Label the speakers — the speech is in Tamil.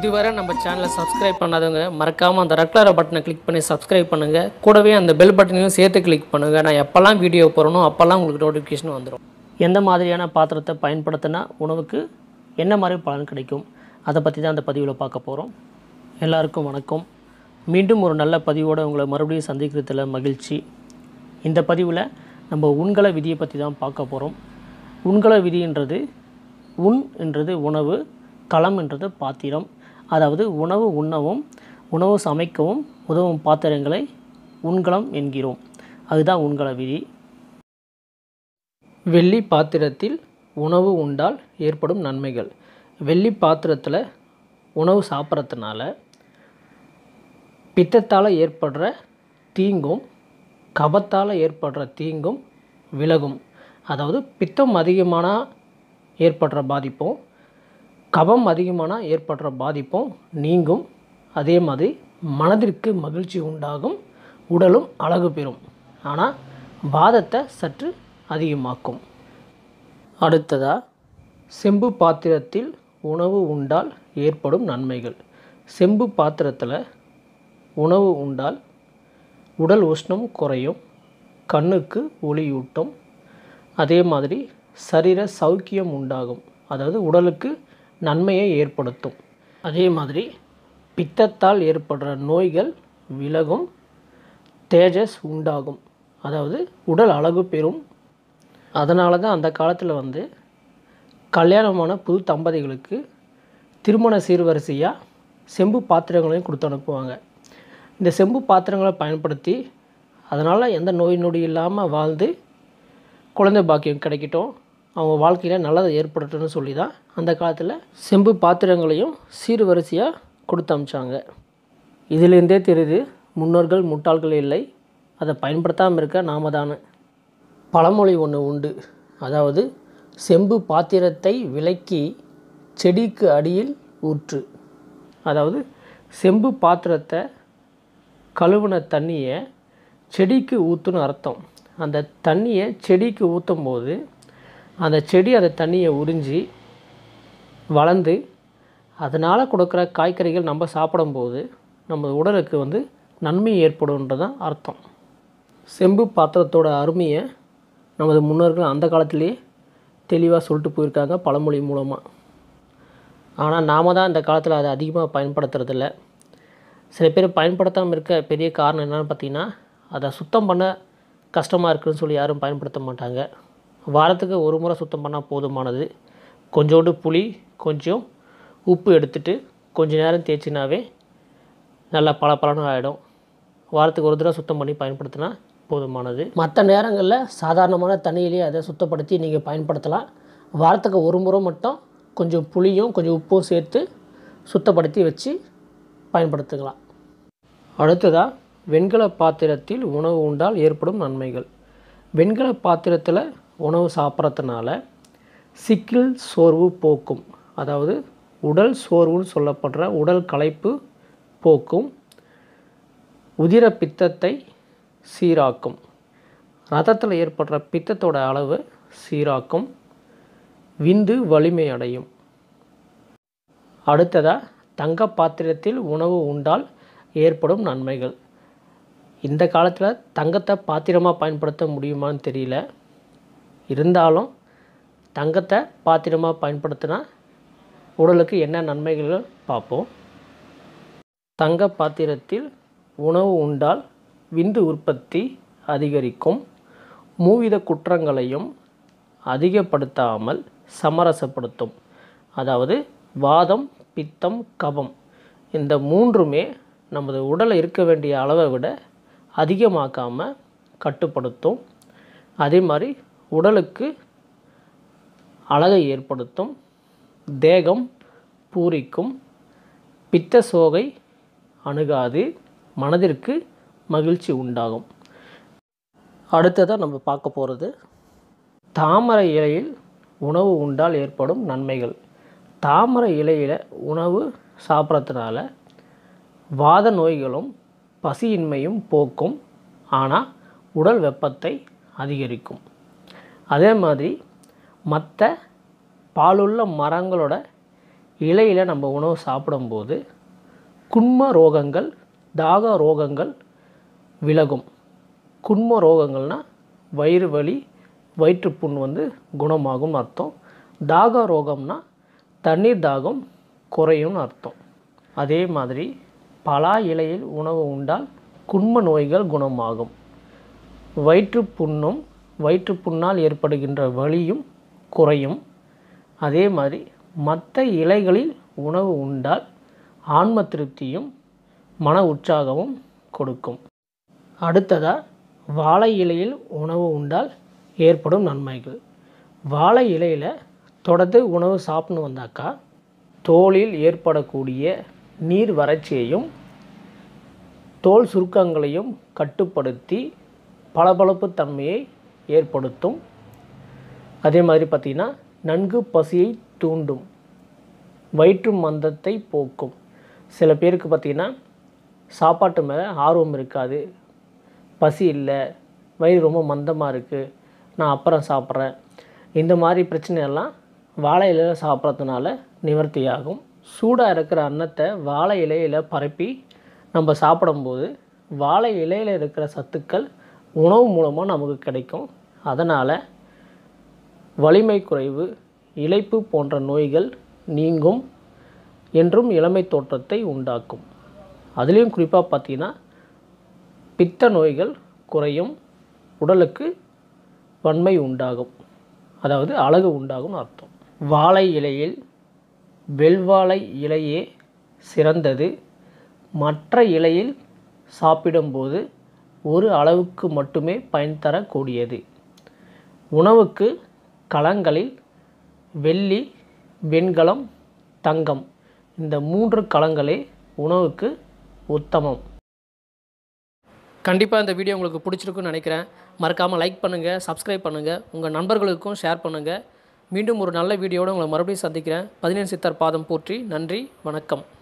Speaker 1: இதுவரை நம்ம சேனலை சப்ஸ்கிரைப் பண்ணாதவங்க மறக்காமல் அந்த ரெட் கலர் பட்டனை கிளிக் பண்ணி சப்ஸ்கிரைப் பண்ணுங்கள் கூடவே அந்த பெல் பட்டனையும் சேர்த்து கிளிக் பண்ணுங்கள் நான் எப்போல்லாம் வீடியோ போகிறனோ அப்போல்லாம் உங்களுக்கு நோட்டிஃபிகேஷன் வந்துடும் எந்த மாதிரியான பாத்திரத்தை பயன்படுத்தினா உணவுக்கு என்ன மாதிரி பலன் கிடைக்கும் அதை பற்றி தான் அந்த பதிவில் பார்க்க போகிறோம் எல்லாருக்கும் வணக்கம் மீண்டும் ஒரு நல்ல பதிவோடு உங்களை மறுபடியும் சந்திக்கிறதுல மகிழ்ச்சி இந்த பதிவில் நம்ம உண்கல விதியை பற்றி தான் பார்க்க போகிறோம் உண்கல விதின்றது உண் என்றது உணவு களம் என்றது பாத்திரம் அதாவது உணவு உண்ணவும் உணவு சமைக்கவும் உதவும் பாத்திரங்களை உண்கலம் என்கிறோம் அதுதான் உண்கல விதி வெள்ளி பாத்திரத்தில் உணவு உண்டால் ஏற்படும் நன்மைகள் வெள்ளி பாத்திரத்தில் உணவு சாப்பிட்றதுனால பித்தத்தால் ஏற்படுற தீங்கும் கபத்தால் ஏற்படுற தீங்கும் விலகும் அதாவது பித்தம் அதிகமான ஏற்படுற பாதிப்பும் கபம் அதிகமான ஏற்படுற பாதிப்பும் நீங்கும் அதே மாதிரி மனதிற்கு மகிழ்ச்சி உண்டாகும் உடலும் அழகு பெறும் ஆனால் வாதத்தை சற்று அதிகமாக்கும் அடுத்ததாக செம்பு பாத்திரத்தில் உணவு உண்டால் ஏற்படும் நன்மைகள் செம்பு பாத்திரத்தில் உணவு உண்டால் உடல் உஷ்ணம் குறையும் கண்ணுக்கு ஒளியூட்டும் அதே மாதிரி சரீர சௌக்கியம் உண்டாகும் அதாவது உடலுக்கு நன்மையை ஏற்படுத்தும் அதே மாதிரி பித்தத்தால் ஏற்படுற நோய்கள் விலகும் தேஜஸ் உண்டாகும் அதாவது உடல் அழகு பெறும் அதனால தான் அந்த காலத்தில் வந்து கல்யாணமான புது தம்பதிகளுக்கு திருமண சீர்வரிசையாக செம்பு பாத்திரங்களையும் கொடுத்து அனுப்புவாங்க இந்த செம்பு பாத்திரங்களை பயன்படுத்தி அதனால் எந்த நோய் நொடி இல்லாமல் வாழ்ந்து குழந்தை பாக்கியம் கிடைக்கட்டும் அவங்க வாழ்க்கையில் நல்லதை ஏற்படட்டும்னு சொல்லி தான் அந்த காலத்தில் செம்பு பாத்திரங்களையும் சீர்வரிசையாக கொடுத்து அமிச்சாங்க இதிலிருந்தே தெரியுது முன்னோர்கள் முட்டாள்கள் இல்லை அதை பயன்படுத்தாமல் இருக்க நாம தானே பழமொழி ஒன்று உண்டு அதாவது செம்பு பாத்திரத்தை விலக்கி செடிக்கு அடியில் ஊற்று அதாவது செம்பு பாத்திரத்தை கழுவுன தண்ணியை செடிக்கு ஊற்றுன்னு அர்த்தம் அந்த தண்ணியை செடிக்கு ஊற்றும் போது அந்த செடி அந்த தண்ணியை உறிஞ்சி வளர்ந்து அதனால் கொடுக்குற காய்கறிகள் நம்ம சாப்பிடும்போது நம்ம உடலுக்கு வந்து நன்மை ஏற்படும்ன்றதான் அர்த்தம் செம்பு பாத்திரத்தோட அருமையை நமது முன்னோர்கள் அந்த காலத்திலேயே தெளிவாக சொல்லிட்டு போயிருக்காங்க பழமொழி மூலமாக ஆனால் நாம் தான் இந்த காலத்தில் அதை அதிகமாக பயன்படுத்துறதில்ல சில பேர் பயன்படுத்தாமல் இருக்க பெரிய காரணம் என்னென்னு பார்த்தீங்கன்னா அதை சுத்தம் பண்ண கஷ்டமாக இருக்குன்னு சொல்லி யாரும் பயன்படுத்த மாட்டாங்க வாரத்துக்கு ஒரு முறை சுத்தம் பண்ணால் போதுமானது கொஞ்சோண்டு புளி கொஞ்சம் உப்பு எடுத்துட்டு கொஞ்ச நேரம் தேய்ச்சினாவே நல்லா பல பலனும் ஆகிடும் வாரத்துக்கு ஒரு தடவை சுத்தம் பண்ணி பயன்படுத்தினா போதுமானது மற்ற நேரங்களில் சாதாரணமான தண்ணியிலேயே அதை சுத்தப்படுத்தி நீங்கள் பயன்படுத்தலாம் வாரத்துக்கு ஒரு முறை மட்டும் கொஞ்சம் புளியும் கொஞ்சம் உப்பும் சேர்த்து சுத்தப்படுத்தி வச்சு பயன்படுத்திக்கலாம் அடுத்ததாக வெண்கல பாத்திரத்தில் உணவு உண்டால் ஏற்படும் நன்மைகள் வெண்கல பாத்திரத்தில் உணவு சாப்பிட்றதுனால சிக்கில் சோர்வு போக்கும் அதாவது உடல் சோர்வுன்னு சொல்லப்படுற உடல் களைப்பு போக்கும் உதிர பித்தத்தை சீராக்கும் ரத்தத்தில் ஏற்படுற பித்தத்தோட அளவு சீராக்கும் விந்து வலிமை அடையும் அடுத்ததாக தங்க பாத்திரத்தில் உணவு உண்டால் ஏற்படும் நன்மைகள் இந்த காலத்தில் தங்கத்தை பாத்திரமாக பயன்படுத்த முடியுமான்னு தெரியல இருந்தாலும் தங்கத்தை பாத்திரமாக பயன்படுத்தினா உடலுக்கு என்ன நன்மைகள் பார்ப்போம் தங்க பாத்திரத்தில் உணவு உண்டால் விந்து உற்பத்தி அதிகரிக்கும் மூவித குற்றங்களையும் அதிகப்படுத்தாமல் சமரசப்படுத்தும் அதாவது வாதம் பித்தம் கபம் இந்த மூன்றுமே நமது உடலை இருக்க வேண்டிய அளவை விட அதிகமாக்காமல் கட்டுப்படுத்தும் அதே மாதிரி உடலுக்கு அழகை ஏற்படுத்தும் தேகம் பூரிக்கும் பித்த சோகை அணுகாது மனதிற்கு மகிழ்ச்சி உண்டாகும் அடுத்ததாக நம்ம பார்க்க போகிறது தாமரை இலையில் உணவு உண்டால் ஏற்படும் நன்மைகள் தாமரை இலையில் உணவு சாப்பிட்றதுனால வாத நோய்களும் பசியின்மையும் போக்கும் ஆனால் உடல் வெப்பத்தை அதிகரிக்கும் அதே மாதிரி மற்ற பாலுள்ள மரங்களோட இலையில் நம்ம உணவு சாப்பிடும்போது குன்ம ரோகங்கள் தாக ரோகங்கள் விலகும் குன்ம ரோகங்கள்னால் வயிறு வலி வயிற்றுப்புண் வந்து குணமாகும் அர்த்தம் தாக ரோகம்னா தண்ணீர் தாகம் குறையும்னு அர்த்தம் அதே மாதிரி பலா இலையில் உணவு உண்டால் குன்ம நோய்கள் குணமாகும் வயிற்றுப்புண்ணும் வயிற்றுப்புண்ணால் ஏற்படுகின்ற வலியும் குறையும் அதே மாதிரி மற்ற இலைகளில் உணவு உண்டால் ஆன்ம திருப்தியும் மன உற்சாகமும் கொடுக்கும் அடுத்ததாக வாழை இலையில் உணவு உண்டால் ஏற்படும் நன்மைகள் வாழை இலையில் தொடர்ந்து உணவு சாப்பிட்னு வந்தாக்கா தோலில் ஏற்படக்கூடிய நீர் வறட்சியையும் தோல் சுருக்கங்களையும் கட்டுப்படுத்தி பளபளப்பு தன்மையை ஏற்படுத்தும் அதே மாதிரி பார்த்திங்கன்னா நன்கு பசியை தூண்டும் வயிற்று மந்தத்தை போக்கும் சில பேருக்கு பார்த்திங்கன்னா சாப்பாட்டு மேலே ஆர்வம் இருக்காது பசி இல்லை வயிறு ரொம்ப மந்தமாக இருக்குது நான் அப்புறம் சாப்பிட்றேன் இந்த மாதிரி பிரச்சனையெல்லாம் வாழை இலையில் சாப்பிட்றதுனால நிவர்த்தியாகும் சூடாக இருக்கிற அன்னத்தை வாழை இலையில் பரப்பி நம்ம சாப்பிடும்போது வாழை இலையில் இருக்கிற சத்துக்கள் உணவு மூலமாக நமக்கு கிடைக்கும் அதனால் வலிமை குறைவு இளைப்பு போன்ற நோய்கள் நீங்கும் என்றும் இளமை தோற்றத்தை உண்டாக்கும் அதுலேயும் குறிப்பாக பார்த்தீங்கன்னா பித்த நோய்கள் குறையும் உடலுக்கு வன்மை உண்டாகும் அதாவது அழகு உண்டாகும் அர்த்தம் வாழை இலையில் வெள்வாழை இலையே சிறந்தது மற்ற இலையில் சாப்பிடும்போது ஒரு அளவுக்கு மட்டுமே பயன் தரக்கூடியது உணவுக்கு களங்களில் வெள்ளி வெண்கலம் தங்கம் இந்த மூன்று களங்களே உணவுக்கு உத்தமம் கண்டிப்பாக இந்த வீடியோ உங்களுக்கு பிடிச்சிருக்குன்னு நினைக்கிறேன் மறக்காமல் லைக் பண்ணுங்கள் சப்ஸ்கிரைப் பண்ணுங்கள் உங்கள் நண்பர்களுக்கும் ஷேர் பண்ணுங்கள் மீண்டும் ஒரு நல்ல வீடியோடு உங்களை மறுபடியும் சந்திக்கிறேன் பதினேழு சித்தர் பாதம் போற்றி நன்றி வணக்கம்